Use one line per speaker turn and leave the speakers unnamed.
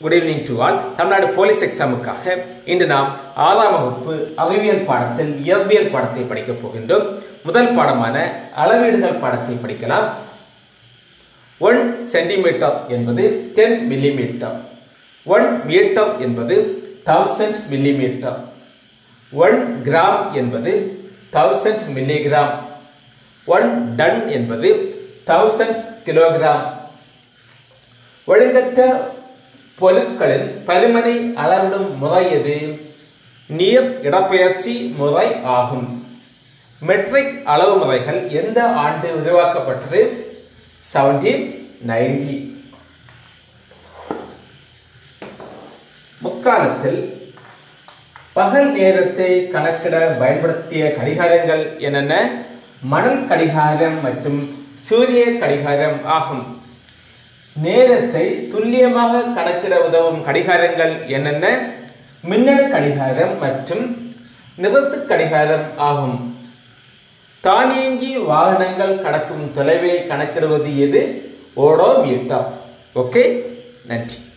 good evening to all Tamil Nadu police எக்ஸாமுக்காக இன்று நாம் ஆறாம் வகுப்பு அறிவியல் பாடத்தில் இயற்பியல் பாடத்தை படிக்கப் போகின்றோம் முதல் பாடமான அளவீடுகள் பாடத்தை படிக்கலாம் ஒன் சென்டிமீட்டர் என்பது டென் மில்லிமீட்டர் ஒன் மீட்டர் என்பது தௌசண்ட் மில்லிமீட்டர் ஒன் கிராம் என்பது தௌசண்ட் மில்லிகிராம் ஒன் டன் என்பது தௌசண்ட் கிலோகிராம் ஒழுங்கற்ற பொருட்களின் பருமனை அளவிடும் முறை எது நீர் இடப்பெயர்ச்சி முறை ஆகும் மெட்ரிக் அளவு முறைகள் எந்த ஆண்டு உருவாக்கப்பட்டது செவன்டீன் நைன்டி முக்காலத்தில் பகல் நேரத்தை கணக்கிட பயன்படுத்திய கடிகாரங்கள் என்னென்ன மணல் கடிகாரம் மற்றும் சூரிய கடிகாரம் ஆகும் நேரத்தை துல்லியமாக கணக்கிட உதவும் கடிகாரங்கள் என்னென்ன மின்னணு கடிகாரம் மற்றும் நிறத்து கடிகாரம் ஆகும் தானியங்கி வாகனங்கள் கடக்கும் தொலைவை கணக்கிடுவது எது ஓடோமீட்டர் ஓகே நன்றி